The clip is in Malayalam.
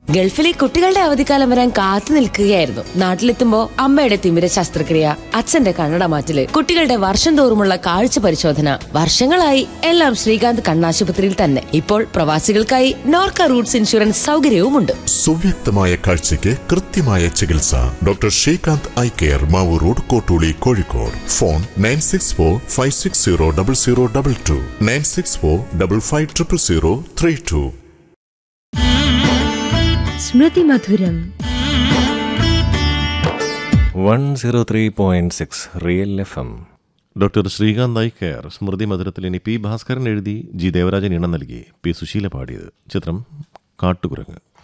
ഗൾഫിലെ കുട്ടികളുടെ അവധിക്കാലം വരാൻ കാത്തു നിൽക്കുകയായിരുന്നു നാട്ടിലെത്തുമ്പോ അമ്മയുടെ തിമിര ശസ്ത്രക്രിയ അച്ഛന്റെ കണ്ണട മാറ്റല് കുട്ടികളുടെ വർഷം തോറുമുള്ള കാഴ്ച പരിശോധന വർഷങ്ങളായി എല്ലാം ശ്രീകാന്ത് കണ്ണാശുപത്രിയിൽ തന്നെ ഇപ്പോൾ പ്രവാസികൾക്കായി നോർക്ക റൂട്ട്സ് ഇൻഷുറൻസ് സൗകര്യവുമുണ്ട് സുവ്യക്തമായ കാഴ്ചയ്ക്ക് കൃത്യമായ ചികിത്സ doctor Srikanth eye care Mavoor road Kottooli Kozhikode phone nine six four five six zero double zero double two nine six four double five triple zero three two Smriti Madhuram one zero three point six real F M doctor Srikanth eye care Smriti മധുരത്തിൽ ഇനി പി ഭാസ്കരൻ എഴുതി ജി ദേവരാജൻ ഇണം നൽകി പി സുശീല പാടിയത് ചിത്രം കാട്ടുകുരങ്ങ്